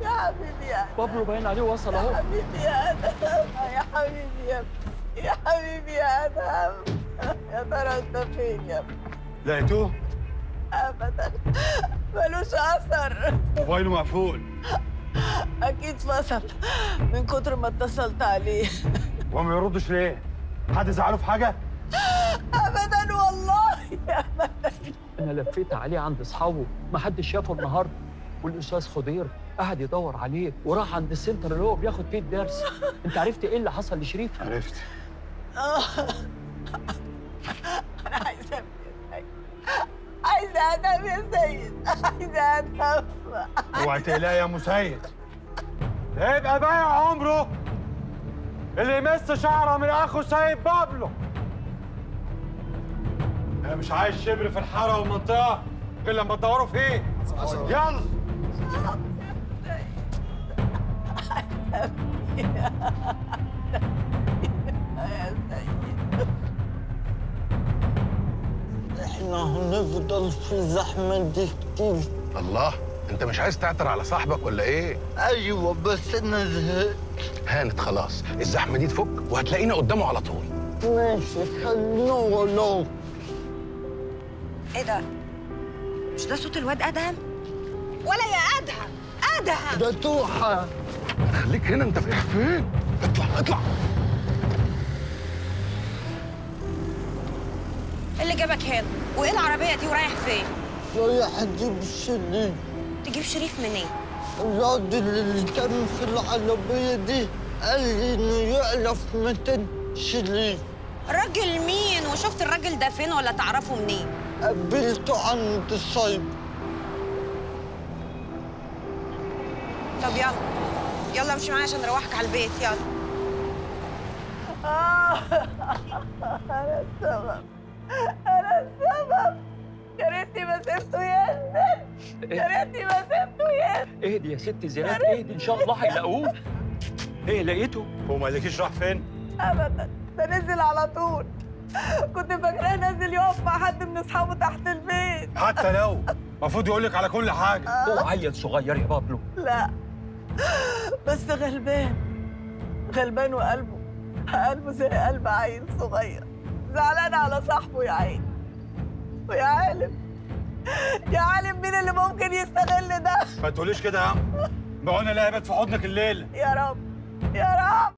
يا حبيبي يا بابلو باين عليه وصل يا اهو حبيبي يا ادهم يا حبيبي يا ابني. يا حبيبي يا ادهم يا ترى انت فين يا ابني لقيتوه ابدا ملوش اثر موبايله مقفول اكيد فصل من كتر ما اتصلت عليه وهو ما يردش ليه حد زعله في حاجه ابدا والله ابدا انا لفيت عليه عند اصحابه ما حدش شافه النهارده والاستاذ خضير قعد يدور عليه وراح عند السنتر اللي هو بياخد فيه الدرس انت عرفت ايه اللي حصل لشريف عرفت آه. انا عايزه ابني يا سيد عايزه ادم يا سيد عايزه ادم اوعي تقلقي يا مسيد يبقى بايع عمره اللي يمس شعره من اخو سيد بابلو انا مش عايز شبر في الحاره والمنطقه غير لما تدوروا فيه يلا يا سيد احنا هنفضل في الزحمة دي كتير الله انت مش عايز تعتر على صاحبك ولا ايه ايوه بس انا زهقت هانت خلاص الزحمه دي تفك وهتلاقينا قدامه على طول ماشي خلينا ولو ايه ده؟ مش ده صوت الواد ادهم؟ ولا يا ادهم ادهم ده توحة خليك هنا انت رايح فين اطلع اطلع إيه اللي جابك هنا؟ وايه العربيه دي ورايح فين؟ رايح اجيب الشريك تجيب شريف منين؟ الراجل اللي كان في العربية دي قال لي انه يعرف مكان شريك راجل مين وشفت الراجل ده فين ولا تعرفه منين؟ قابلته عند الصيد طب يلا يلا امشي معايا عشان نروحك على البيت يلا آه. انا السبب انا السبب يا ريتني ما سبته ينزل يا ريتني ما سبته ينزل اهدي يا ست زينات اهدي ان شاء الله هيلاقوه ايه لقيته هو ما قالكيش راح فين ابدا ده نزل على طول كنت فاكراه نازل يقف مع حد من اصحابه تحت البيت حتى لو المفروض يقول لك على كل حاجه هو عيل صغير يا بابلو لا بس غلبان غلبان وقلبه قلبه زي قلب عيل صغير زعلان على صاحبه يا عيني ويا عالم يا عالم مين اللي ممكن يستغل ده ما تقوليش كده يا عم بقولنا لا يبات في حضنك الليل يا رب يا رب